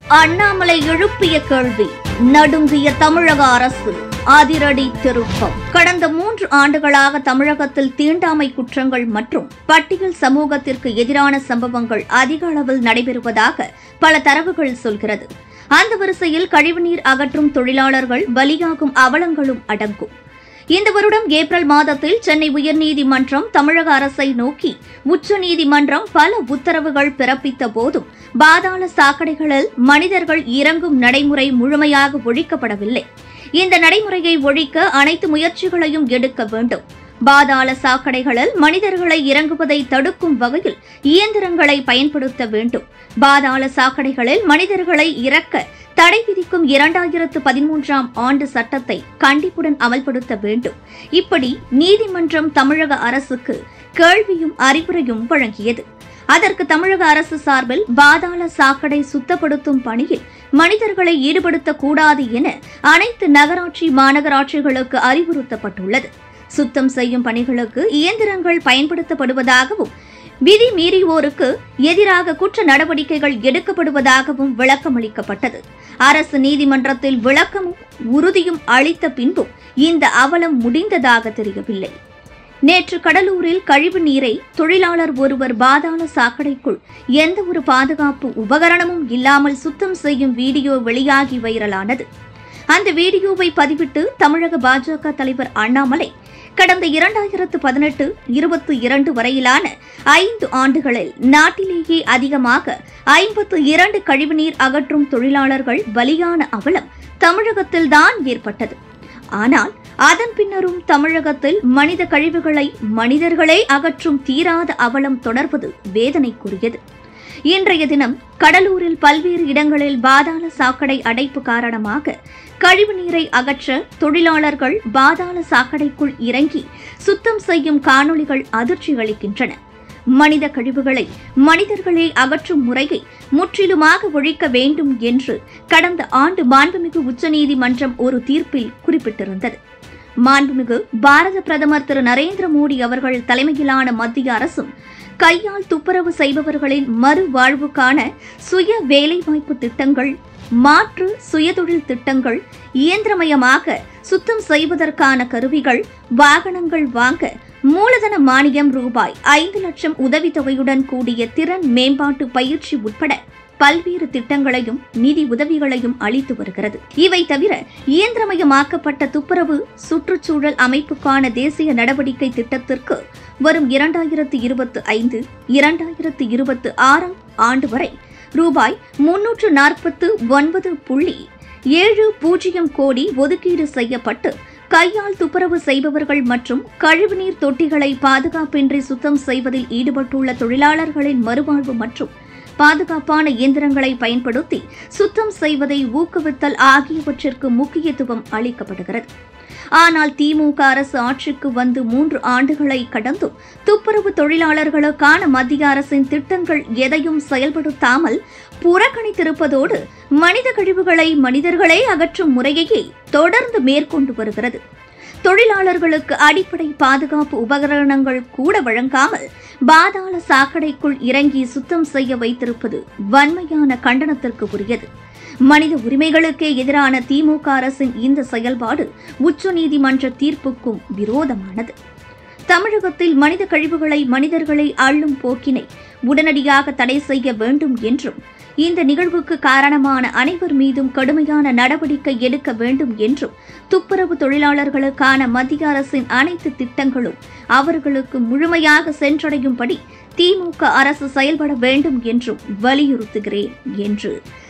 அண்ணாமலை எழுப்பிய கேள்வி நடுங்கிய தமிழக அரசு அதிரடி திருப்பம் கடந்த மூன்று ஆண்டுகளாக தமிழகத்தில் தீண்டாமை குற்றங்கள் மற்றும் பட்டியல் சமூகத்திற்கு எதிரான சம்பவங்கள் அதிக அளவில் நடைபெறுவதாக பல தரவுகள் சொல்கிறது அந்த வரிசையில் கழிவுநீர் அகற்றும் தொழிலாளர்கள் பலியாகும் அவலங்களும் அடங்கும் இந்த வருடம் ஏப்ரல் மாதத்தில் சென்னை உயர்நீதிமன்றம் தமிழக அரசை நோக்கி உச்சநீதிமன்றம் பல உத்தரவுகள் பிறப்பித்த போதும் பாதாள சாக்கடைகளில் மனிதர்கள் இறங்கும் நடைமுறை முழுமையாக ஒழிக்கப்படவில்லை இந்த நடைமுறையை ஒழிக்க அனைத்து முயற்சிகளையும் எடுக்க வேண்டும் பாதாள சாக்கடைகளில் மனிதர்களை இறங்குவதை தடுக்கும் வகையில் இயந்திரங்களை பயன்படுத்த வேண்டும் பாதாள சாக்கடைகளில் மனிதர்களை இறக்க தடை விதிக்கும் இரண்டாயிரத்து பதிமூன்றாம் ஆண்டு சட்டத்தை கண்டிப்புடன் அமல்படுத்த வேண்டும் இப்படி நீதிமன்றம் தமிழக அரசுக்கு கேள்வியும் அறிவுரையும் வழங்கியது அதற்கு தமிழக அரசு சார்பில் பாதாள சாக்கடை சுத்தப்படுத்தும் பணியில் மனிதர்களை ஈடுபடுத்தக் கூடாது என அனைத்து நகராட்சி மாநகராட்சிகளுக்கு அறிவுறுத்தப்பட்டுள்ளது சுத்தம் செய்யும் பணிகளுக்கு இயந்திரங்கள் பயன்படுத்தப்படுவதாகவும் விதி மீறியோருக்கு எதிராக குற்ற நடவடிக்கைகள் எடுக்கப்படுவதாகவும் விளக்கமளிக்கப்பட்டது அரசு நீதிமன்றத்தில் விளக்கமும் உறுதியும் அளித்த பின்பும் இந்த அவலம் முடிந்ததாக தெரியவில்லை நேற்று கடலூரில் கழிவு நீரை தொழிலாளர் ஒருவர் பாதாள சாக்கடைக்குள் எந்த ஒரு பாதுகாப்பு உபகரணமும் இல்லாமல் சுத்தம் செய்யும் வீடியோ வெளியாகி வைரலானது அந்த வீடியோவை பதிவிட்டு தமிழக பாஜக தலைவர் அண்ணாமலை கடந்த இரண்டாயிரத்து பதினெட்டு இருபத்தி இரண்டு வரையிலான ஐந்து ஆண்டுகளில் நாட்டிலேயே அதிகமாக ஐம்பத்து இரண்டு கழிவுநீர் அகற்றும் தொழிலாளர்கள் பலியான அவலம் தமிழகத்தில்தான் ஏற்பட்டது ஆனால் அதன் பின்னரும் தமிழகத்தில் மனித கழிவுகளை மனிதர்களே அகற்றும் தீராத அவலம் தொடர்வது வேதனைக்குரியது இன்றைய தினம் கடலூரில் பல்வேறு இடங்களில் பாதாள சாக்கடை அடைப்பு காரணமாக கழிவுநீரை அகற்ற தொழிலாளர்கள் பாதாள சாக்கடைக்குள் இறங்கி சுத்தம் செய்யும் காணொளிகள் அதிர்ச்சி அளிக்கின்றன மனித கழிவுகளை மனிதர்களே அகற்றும் முறையை முற்றிலுமாக ஒழிக்க வேண்டும் என்று கடந்த ஆண்டு மாண்புமிகு உச்சநீதிமன்றம் ஒரு தீர்ப்பில் குறிப்பிட்டிருந்தது மாண்புமிகு பாரத பிரதமர் திரு நரேந்திர மோடி அவர்கள் தலைமையிலான மத்திய அரசும் கையால் துப்புரவு செய்பவர்களின் மறுவாழ்வுக்கான சுய வேலைவாய்ப்பு திட்டங்கள் மாற்று சுயதொழில் திட்டங்கள் இயந்திரமயமாக சுத்தம் செய்வதற்கான கருவிகள் வாகனங்கள் வாங்க மூலதன மானியம் ரூபாய் ஐந்து லட்சம் உதவித்தொகையுடன் கூடிய திறன் மேம்பாட்டு பயிற்சி உட்பட பல்வேறு திட்டங்களையும் நிதி உதவிகளையும் அளித்து வருகிறது இவை தவிர இயந்திரமயமாக்கப்பட்ட துப்புரவு சுற்றுச்சூழல் அமைப்புக்கான தேசிய நடவடிக்கை திட்டத்திற்கு வரும் இரண்டாயிரத்து இருபத்தி ஐந்து இரண்டாயிரத்து இருபத்தி ஆறாம் ஆண்டு வரை ரூபாய் முன்னூற்று நாற்பத்து ஒன்பது புள்ளி ஏழு பூஜ்ஜியம் கோடி ஒதுக்கீடு செய்யப்பட்டு கையால் துப்புரவு செய்பவர்கள் மற்றும் கழிவுநீர் தொட்டிகளை பாதுகாப்பின்றி சுத்தம் செய்வதில் ஈடுபட்டுள்ள தொழிலாளர்களின் மறுவாழ்வு மற்றும் பாதுகாப்பான இயந்திரங்களை பயன்படுத்தி சுத்தம் செய்வதை ஊக்குவித்தல் ஆகியவற்றிற்கு முக்கியத்துவம் அளிக்கப்படுகிறது ஆனால் திமுக அரசு ஆட்சிக்கு வந்து மூன்று ஆண்டுகளை கடந்தும் துப்புரவு தொழிலாளர்களுக்கான மத்திய அரசின் திட்டங்கள் எதையும் செயல்படுத்தாமல் புறக்கணித்திருப்பதோடு மனித கழிவுகளை மனிதர்களே அகற்றும் முறையையே தொடர்ந்து மேற்கொண்டு வருகிறது தொழிலாளர்களுக்கு அடிப்படை பாதுகாப்பு உபகரணங்கள் கூட வழங்காமல் பாதாள சாக்கடைக்குள் இறங்கி சுத்தம் செய்ய வைத்திருப்பது வன்மையான கண்டனத்திற்கு உரியது மனித உரிமைகளுக்கே எதிரான திமுக அரசின் இந்த செயல்பாடு உச்சநீதிமன்ற தீர்ப்புக்கும் விரோதமானது தமிழகத்தில் மனித கழிவுகளை மனிதர்களை அள்ளும் போக்கினை உடனடியாக தடை செய்ய வேண்டும் என்றும் இந்த நிகழ்வுக்கு காரணமான அனைவர் மீதும் கடுமையான நடவடிக்கை எடுக்க வேண்டும் என்றும் துப்புரவு தொழிலாளர்களுக்கான மத்திய அரசின் அனைத்து திட்டங்களும் அவர்களுக்கு முழுமையாக சென்றடையும்படி திமுக அரசு செயல்பட வேண்டும் என்றும் வலியுறுத்துகிறேன் என்று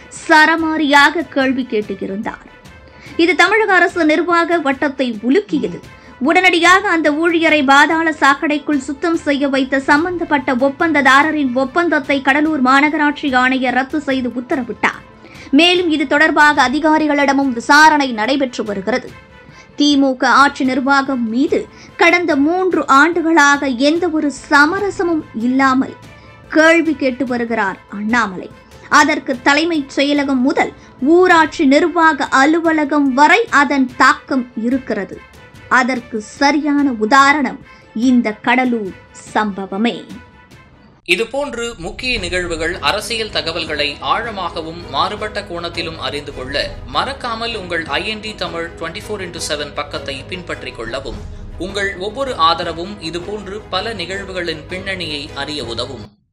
சரமாரியாக கேள்வி கேட்டிருந்தார் இது தமிழக அரசு நிர்வாக வட்டத்தை உலுக்கியது உடனடியாக அந்த ஊழியரை பாதாள சாக்கடைக்குள் சுத்தம் செய்ய வைத்த சம்பந்தப்பட்ட ஒப்பந்ததாரரின் ஒப்பந்தத்தை கடலூர் மாநகராட்சி ஆணையர் ரத்து செய்து உத்தரவிட்டார் மேலும் இது தொடர்பாக அதிகாரிகளிடமும் விசாரணை நடைபெற்று வருகிறது திமுக ஆட்சி நிர்வாகம் மீது கடந்த மூன்று ஆண்டுகளாக எந்த ஒரு சமரசமும் இல்லாமல் கேள்வி கேட்டு வருகிறார் அண்ணாமலை அதற்கு தலைமைச் செயலகம் முதல் ஊராட்சி நிர்வாக அலுவலகம் வரை அதன் தாக்கம் இருக்கிறது அதற்கு சரியான உதாரணம் இந்த கடலூர் சம்பவமே இதுபோன்று முக்கிய நிகழ்வுகள் அரசியல் தகவல்களை ஆழமாகவும் மாறுபட்ட கோணத்திலும் அறிந்து கொள்ள மறக்காமல் உங்கள் IND Tamil twenty four into seven பக்கத்தை பின்பற்றிக் கொள்ளவும் உங்கள் ஒவ்வொரு ஆதரவும் இதுபோன்று பல நிகழ்வுகளின் பின்னணியை அறிய உதவும்